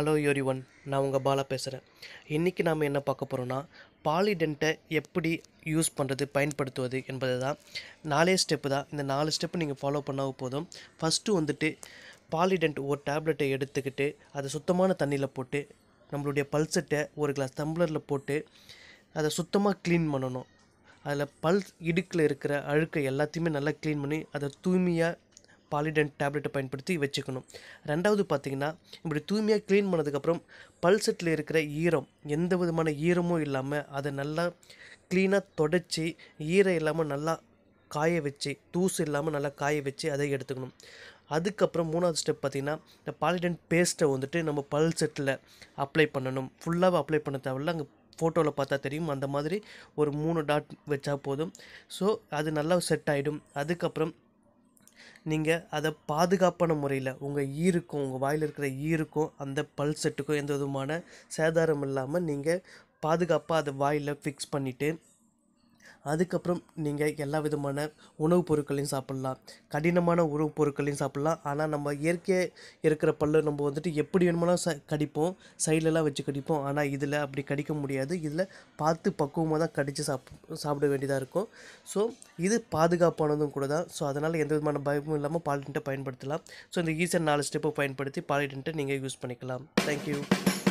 hello யோரி one நான் உங்கள் பாலா பேசுகிறேன் இன்றைக்கி நாம் என்ன பார்க்க போகிறோன்னா பாலிடென்ட்டை எப்படி யூஸ் பண்ணுறது பயன்படுத்துவது என்பது தான் நாலே ஸ்டெப்பு தான் இந்த நாலு ஸ்டெப்பு நீங்கள் ஃபாலோ பண்ணால் போதும் ஃபஸ்ட்டு வந்துட்டு பாலிடென்ட் ஒரு டேப்லெட்டை எடுத்துக்கிட்டு அதை சுத்தமான தண்ணியில் போட்டு நம்மளுடைய பல்செட்டை ஒரு கிளாஸ் டம்ளரில் போட்டு அதை சுத்தமாக க்ளீன் பண்ணணும் அதில் பல்ஸ் இடுக்கில் இருக்கிற அழுக்கை எல்லாத்தையுமே நல்லா க்ளீன் பண்ணி அதை தூய்மையாக பாலிடென்ட் டேப்லெட்டை பயன்படுத்தி வச்சுக்கணும் ரெண்டாவது பார்த்தீங்கன்னா இப்படி தூய்மையாக க்ளீன் பண்ணதுக்கப்புறம் பல்செட்டில் இருக்கிற ஈரம் எந்த விதமான ஈரமும் இல்லாமல் அதை நல்லா க்ளீனாக தொடச்சி ஈரம் இல்லாமல் நல்லா காய வச்சு தூசு இல்லாமல் நல்லா காய வச்சு அதை எடுத்துக்கணும் அதுக்கப்புறம் மூணாவது ஸ்டெப் பார்த்திங்கன்னா இந்த பாலிடென்ட் பேஸ்ட்டை வந்துட்டு நம்ம பல் செட்டில் அப்ளை பண்ணணும் ஃபுல்லாக அப்ளை பண்ண தேவையில்ல அங்கே ஃபோட்டோவில் பார்த்தா தெரியும் அந்த மாதிரி ஒரு மூணு டாட் வச்சா போதும் ஸோ அது நல்லா செட் ஆகிடும் அதுக்கப்புறம் நீங்கள் அதை பாதுகாப்பான முறையில் உங்கள் ஈருக்கும் உங்கள் வாயில் இருக்கிற ஈருக்கும் அந்த பல் செட்டுக்கும் எந்த விதமான சேதாரம் இல்லாமல் நீங்கள் பாதுகாப்பாக அதை வாயில் ஃபிக்ஸ் பண்ணிவிட்டு அதுக்கப்புறம் நீங்கள் எல்லா விதமான உணவுப் பொருட்களையும் சாப்பிட்லாம் கடினமான உணவுப் பொருட்களையும் சாப்பிட்லாம் ஆனால் நம்ம இயற்கையாக இருக்கிற பல்லு நம்ம வந்துட்டு எப்படி வேணுமானாலும் ச கடிப்போம் சைட்லலாம் வச்சு கடிப்போம் ஆனால் இதில் அப்படி கடிக்க முடியாது இதில் பார்த்து பக்குவமாக தான் கடித்து சாப் சாப்பிட வேண்டியதாக இருக்கும் ஸோ இது பாதுகாப்பானதும் கூட தான் ஸோ அதனால் எந்த விதமான பயமும் இல்லாமல் பாலிடென்ட்டை பயன்படுத்தலாம் ஸோ இந்த ஈஸியாக நாலு ஸ்டெப்பை பயன்படுத்தி பாலிடென்ட்டை நீங்கள் யூஸ் பண்ணிக்கலாம் தேங்க்யூ